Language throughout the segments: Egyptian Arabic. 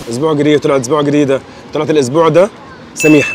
اسبوع جديد طلعت اسبوع جديده طلعت الاسبوع ده سميحه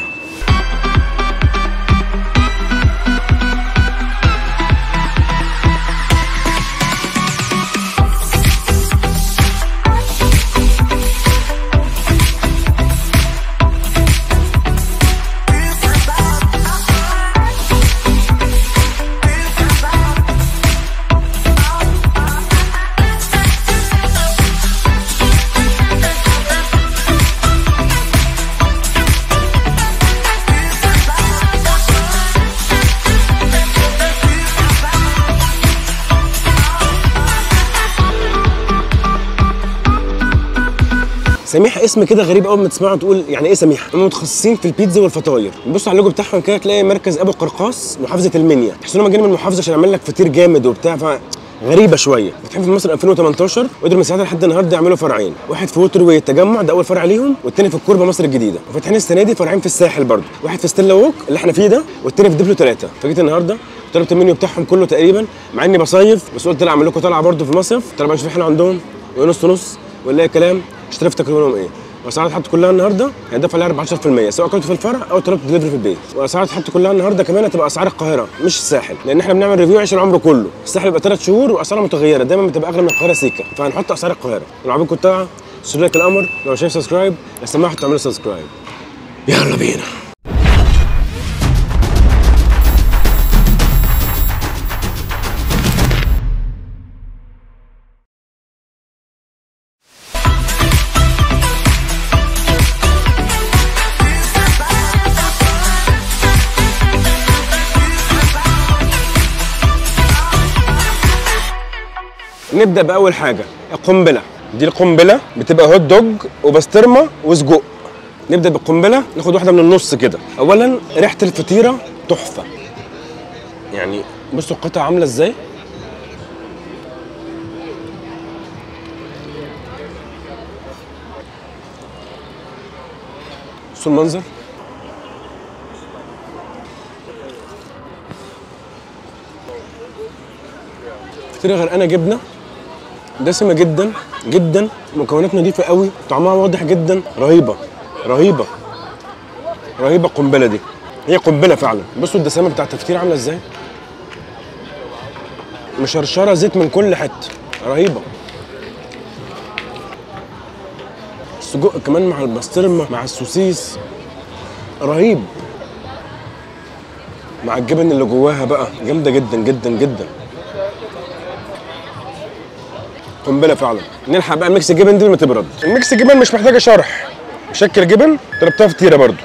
سميحه اسم كده غريب اول ما تسمعه تقول يعني ايه سميحه هم متخصصين في البيتزا والفطاير بص على اللوجو بتاعهم كده تلاقي مركز ابو قرقاص محافظه المنيا تحس انهم جايين من المحافظه عشان يعمل لك فطير جامد وبتاع ف غريبه شويه فاتحين في مصر 2018 وقدروا من ساعتها لحد النهارده يعملوا فرعين واحد في ووتر واي التجمع ده اول فرع ليهم والتاني في الكوربه مصر الجديده وفاتحين السنه دي فرعين في الساحل برضه واحد في ستيلا ووك اللي احنا فيه ده والتاني في دبلو ثلاثه فجيت النهارده طلبت المنيو بتاعهم كله تقريبا مع اني بصيف بس قلت لا اعمل لكم طلعه برضه في المصيف طلع نشوف احنا عندهم ونص نص ولا ايه كلام اشتري افتكروا لهم ايه واسعار الحط كلها النهارده هيدفع عليها 14% سواء كنت في الفرع او طلبت دليفري في البيت واسعار الحط كلها النهارده كمان هتبقى اسعار القاهره مش الساحل لان احنا بنعمل ريفيو عشان العمر كله الساحل بيبقى ثلاث شهور واسعارها متغيره دايما بتبقى اغلى من القاهره سيكا فهنحط اسعار القاهره لو عجبكم الطلعه سيب لك الامر لو شايف سبسكرايب لا سمحت تعملوا سبسكرايب يلا بينا نبدا باول حاجه القنبله دي القنبله بتبقى هوت دوج وبسطرمه وسجق نبدا بالقنبله ناخد واحده من النص كده اولا ريحه الفطيره تحفه يعني بصوا القطعه عامله ازاي بصوا المنظر فطيره غرقانه جبنه دسمه جدا جدا مكونات نظيفه قوي طعمها واضح جدا رهيبه رهيبه رهيبه القنبله دي هي قنبله فعلا بصوا الدسامه بتاعت الفطيره عامله ازاي مشرشره زيت من كل حته رهيبه السجق كمان مع البسطرمه مع السوسيس رهيب مع الجبن اللي جواها بقى جامده جدا جدا جدا قنبله فعلا نلحق بقى ميكس الجبن دي لما تبرد الميكس الجبن مش محتاجه شرح مشكل جبن طلبتها فطيره برضو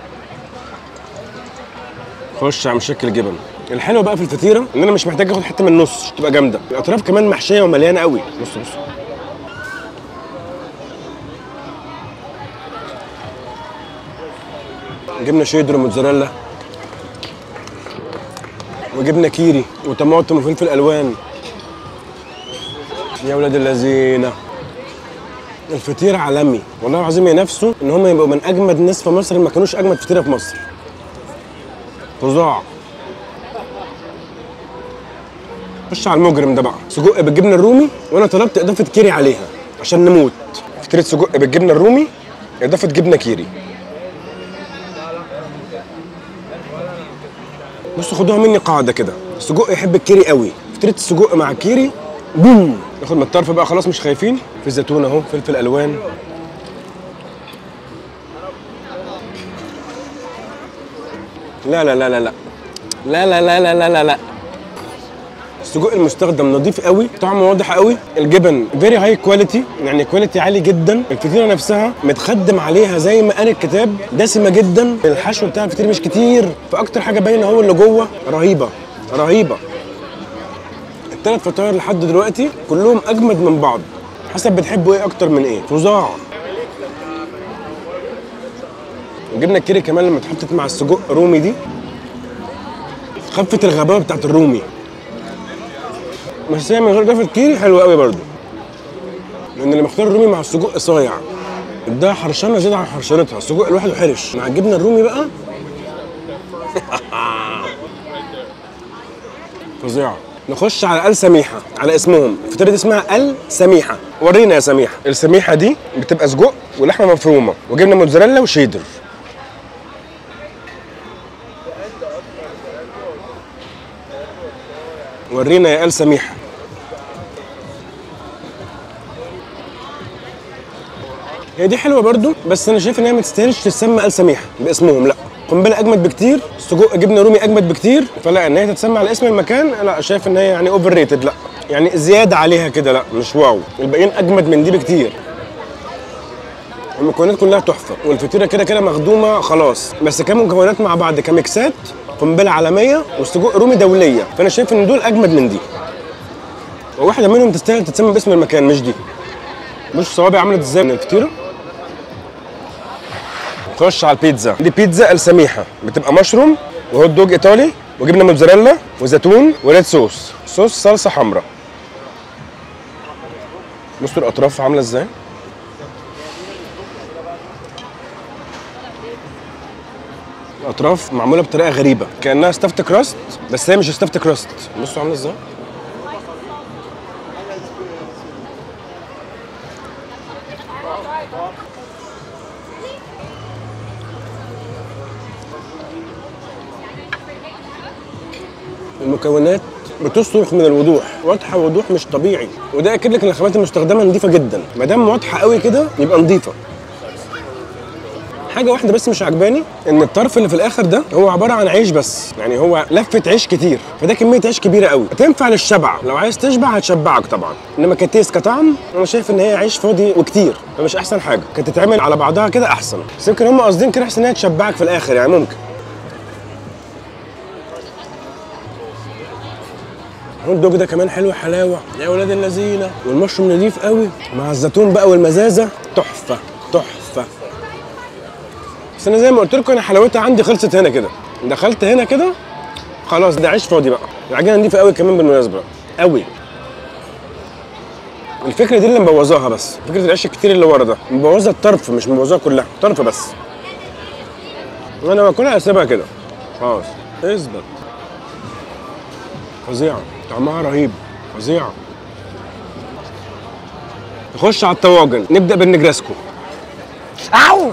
خش على مشكل جبن الحلو بقى في الفطيره ان انا مش محتاج اخد حته من النص عشان تبقى جامده الاطراف كمان محشيه ومليانه قوي بص بص جبنه شيدر وموتزاريلا وجبنه كيري وطماطم وفلفل الوان يا ولاد اللذينه الفطير عالمي والله العظيم ينافسوا ان هم يبقوا من اجمد ناس في مصر ما كانوش اجمد فطيره في مصر فظاع خش على المجرم ده بقى سجق بالجبنه الرومي وانا طلبت اضافه كيري عليها عشان نموت فطيره سجق بالجبنه الرومي اضافه جبنه كيري بصوا خدوها مني قاعده كده السجق يحب الكيري قوي فطيره السجق مع الكيري بوم ناخد من الطرف بقى خلاص مش خايفين في زيتون اهو فلفل الوان لا لا لا لا لا لا لا لا لا لا لا لا السجق المستخدم نظيف قوي طعمه واضح قوي الجبن فيري هاي كواليتي يعني كواليتي عالي جدا الفطيره نفسها متخدم عليها زي ما قال الكتاب دسمه جدا الحشو بتاع الفطير مش كتير فاكتر حاجه باينه هو اللي جوه رهيبه رهيبه الثلاث فطاير لحد دلوقتي كلهم اجمد من بعض حسب بتحبوا ايه اكتر من ايه فظاع الجبنه الكيري كمان لما اتحطت مع السجق رومي دي خفت الغباوه بتاعت الرومي بس هي من غير اضافه كيري حلوه قوي برضو لان اللي مختار الرومي مع السجق صايع اداها حرشانه زياده عن حرشانتها السجق لوحده حرش مع الجبنه الرومي بقى فظيعه نخش على ال سميحه على اسمهم الفطيره دي اسمها ال سميحه ورينا يا سميحه السميحه دي بتبقى سجق ولحمه مفرومه وجبنه موتزاريلا وشيدر ورينا يا ال سميحه هي دي حلوه برضو بس انا شايف ان هي ما تستاهلش تتسمى ال سميحه باسمهم لا قنبله اجمد بكتير سجق جبنه رومي اجمد بكتير فلا ان هي تتسمى على اسم المكان لا شايف ان هي يعني اوفر ريتد لا يعني زياده عليها كده لا مش واو الباقيين اجمد من دي بكتير المكونات كلها تحفه والفطيره كده كده مخدومه خلاص بس كمكونات مع بعض كميكسات قنبله عالميه وسجق رومي دوليه فانا شايف ان دول اجمد من دي وواحده منهم تستاهل تتسمى باسم المكان مش دي بص صوابعي عملت ازاي من الفطيره نخش على البيتزا دي بيتزا السميحه بتبقى مشروم وهوت دوج ايطالي وجبنه موتزاريلا وزيتون وريد صوص صوص صلصه حمراء بصوا الاطراف عامله ازاي الاطراف معموله بطريقه غريبه كانها ستافت كراست بس هي مش ستافت كراست بصوا عامله ازاي المكونات بتصرخ من الوضوح واضحه وضوح مش طبيعي وده اكد لك ان الخامات المستخدمه نظيفه جدا ما دام واضحه قوي كده يبقى نظيفه حاجه واحده بس مش عجباني ان الطرف اللي في الاخر ده هو عباره عن عيش بس يعني هو لفه عيش كتير فده كميه عيش كبيره قوي تنفع للشبع لو عايز تشبع هتشبعك طبعا انما كتيس كطعم انا شايف ان هي عيش فاضي وكتير فمش احسن حاجه كانت تتعمل على بعضها كده احسن بس يمكن هم قاصدين كده احسن ان هي تشبعك في الاخر يعني ممكن الهوت دوج ده كمان حلو حلاوه يا ولاد اللذينه والمشروم نضيف قوي مع الزيتون بقى والمزازه تحفه تحفه بس انا زي ما قلت لكم انا حلاوتها عندي خلصت هنا كده دخلت هنا كده خلاص ده عيش فاضي بقى العجينه نضيفه قوي كمان بالمناسبه قوي الفكره دي اللي مبوظاها بس فكره العيش الكتير اللي ورا ده مبوظه الطرف مش مبوظاها كلها طرف بس وانا باكلها اسيبها كده خلاص اثبت فظيعه طعمها رهيب فظيعه نخش على الطواجن نبدا بالنجرسكو او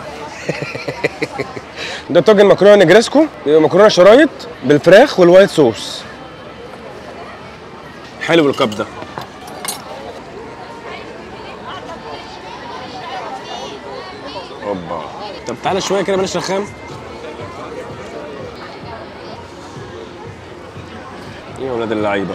ده طاجن مكرونه نجرسكو بيبقى مكرونه شرايط بالفراخ والوايت صوص حلو الكب ده اوبا طب تعالى شويه كده بلاش رخام يا ولاد اللعيبه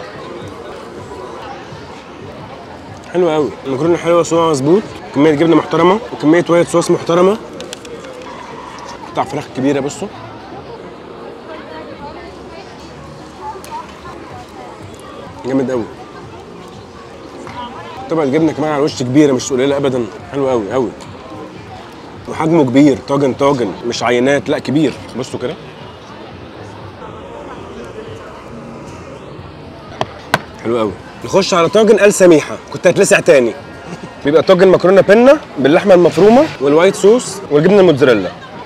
حلو قوي المكرونه حلوه صوصها مظبوط كميه جبنه محترمه وكميه وايت صوص محترمه قطع فراخ كبيره بصوا جامد قوي طبعا الجبنه كمان على الوش كبيره مش قليله ابدا حلو قوي قوي وحجمه كبير طاجن طاجن مش عينات لا كبير بصوا كده حلو قوي نخش على طاجن ال سميحه كنت هتلسع تاني بيبقى طاجن مكرونه بينا باللحمه المفرومه والوايت صوص والجبنه الموتزاريلا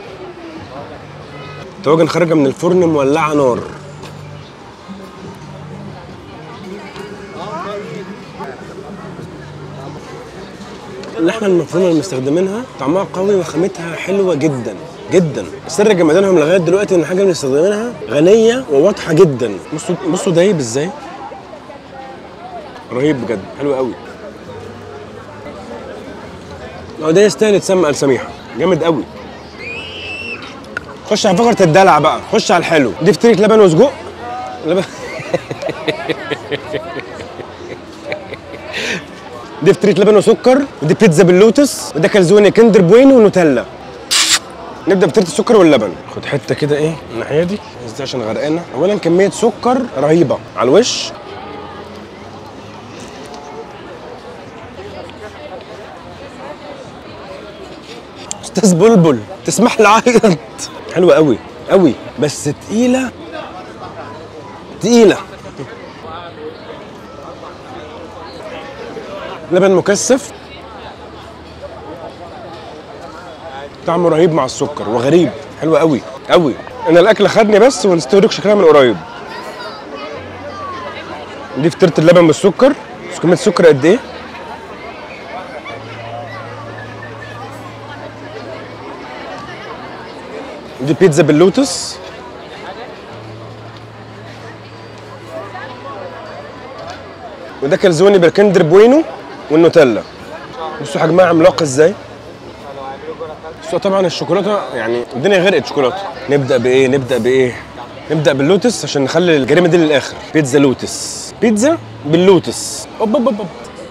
طواجن خارجه من الفرن مولعه نار اللحمه المفرومه اللي مستخدمينها طعمها قوي وخامتها حلوه جدا جدا سر جمدانهم لغايه دلوقتي ان الحاجه اللي مستخدمينها غنيه وواضحه جدا بصوا بصوا دايب ازاي رهيب بجد حلو قوي لو ده يستاهل يتسمى السميحه جامد قوي خش على فقره الدلع بقى خش على الحلو دي فطيره لبن وسجق لبن دي فطيره لبن وسكر ودي بيتزا باللوتس وده كالزوني كندر بوين ونوتيلا نبدا بفطيره السكر واللبن خد حته كده ايه الناحيه دي ازاي عشان غرقانه اولا كميه سكر رهيبه على الوش استاذ بلبل تسمح لي اعيط حلوه قوي قوي بس تقيله تقيله لبن مكثف طعمه رهيب مع السكر وغريب حلو قوي قوي انا الاكل خدني بس ونستوريك شكلها من قريب دي فطيره اللبن بالسكر بس كميه السكر قد ايه دي بيتزا باللوتس وده كالزوني بالكندر بوينو والنوتيلا بصوا حجمها عملاق ازاي بصوا طبعا الشوكولاته يعني الدنيا غرقت شوكولاته نبدا بايه نبدا بايه نبدا باللوتس عشان نخلي الجريمه دي للاخر بيتزا لوتس بيتزا باللوتس اوب اوب اوب أوب.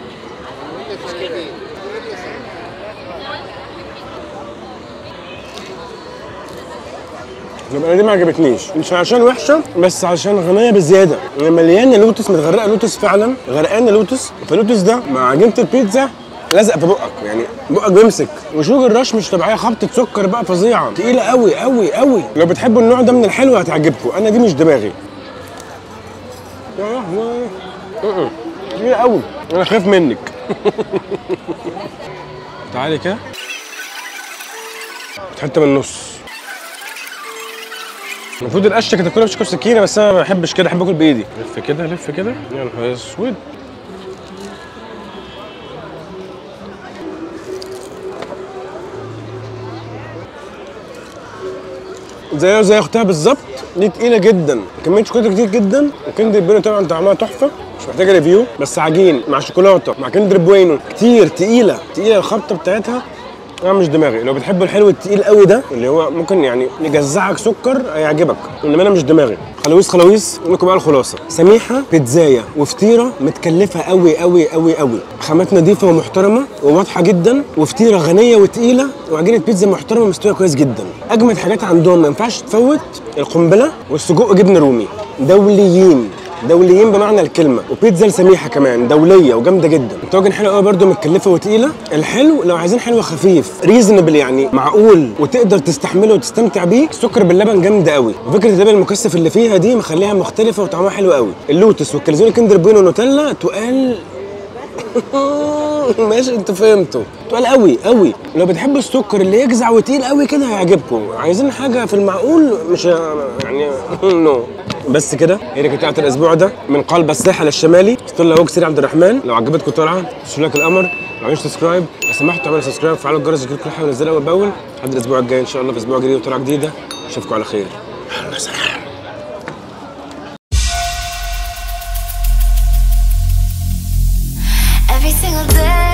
يبقى دي ما عجبتنيش مش عشان وحشه بس عشان غنيه بزياده هي مليانه لوتس متغرقه لوتس فعلا غرقانه لوتس فاللوتس ده مع عجينه البيتزا لزق في بقك يعني بقك بيمسك وشوج الرش مش طبيعيه خبطه سكر بقى فظيعه تقيله قوي قوي قوي لو بتحبوا النوع ده من الحلو هتعجبكم انا دي مش دماغي يا لهوي. م-م. تقيله قوي انا خايف منك تعالي كده حته من النص المفروض القشه كانت تاكلها بشكل سكينه بس انا ما بحبش كده احب اكل بايدي لف كده لف كده يا نهار اسود زيها زي اختها بالظبط دي تقيله جدا كميه شوكولاته كتير جدا وكندر بوينو طبعا طعمها تحفه مش محتاجه ريفيو بس عجين مع شوكولاته مع كندر بوينو كتير تقيله تقيله الخبطه بتاعتها انا مش دماغي لو بتحب الحلو التقيل قوي ده اللي هو ممكن يعني يجزعك سكر هيعجبك انما انا مش دماغي خلاويص خلاويص اقول لكم بقى الخلاصه سميحه بيتزايه وفطيره متكلفه قوي قوي قوي قوي خامات نظيفه ومحترمه وواضحه جدا وفطيره غنيه وتقيله وعجينه بيتزا محترمه مستويه كويس جدا اجمد حاجات عندهم ما ينفعش تفوت القنبله والسجق جبنه رومي دوليين دوليين بمعنى الكلمه وبيتزا لسميحه كمان دوليه وجامده جدا الطاجن حلو قوي برده متكلفه وتقيله الحلو لو عايزين حلو خفيف ريزونبل يعني معقول وتقدر تستحمله وتستمتع بيه السكر باللبن جامده قوي وفكره اللبن المكثف اللي فيها دي مخليها مختلفه وطعمها حلو قوي اللوتس والكالزوني كندر بوينو نوتيلا تقال ماشي انتوا فهمتوا تقال قوي قوي لو بتحبوا السكر اللي يجزع وتقيل قوي كده هيعجبكم عايزين حاجه في المعقول مش يعني نو بس كده هي دي كانت بتاعت الاسبوع ده من قلب الساحل الشمالي ستيلا هوك سيري عبد الرحمن لو عجبتكم الطلعه تشتركوا لايك القمر لو عملتش سبسكرايب لو سمحتوا تعملوا سبسكرايب وفعلوا الجرس يجيلكم كل حاجه منزلها اول باول لحد الاسبوع الجاي ان شاء الله في اسبوع جديد وطلعه جديده اشوفكم على خير يلا سلام Every single day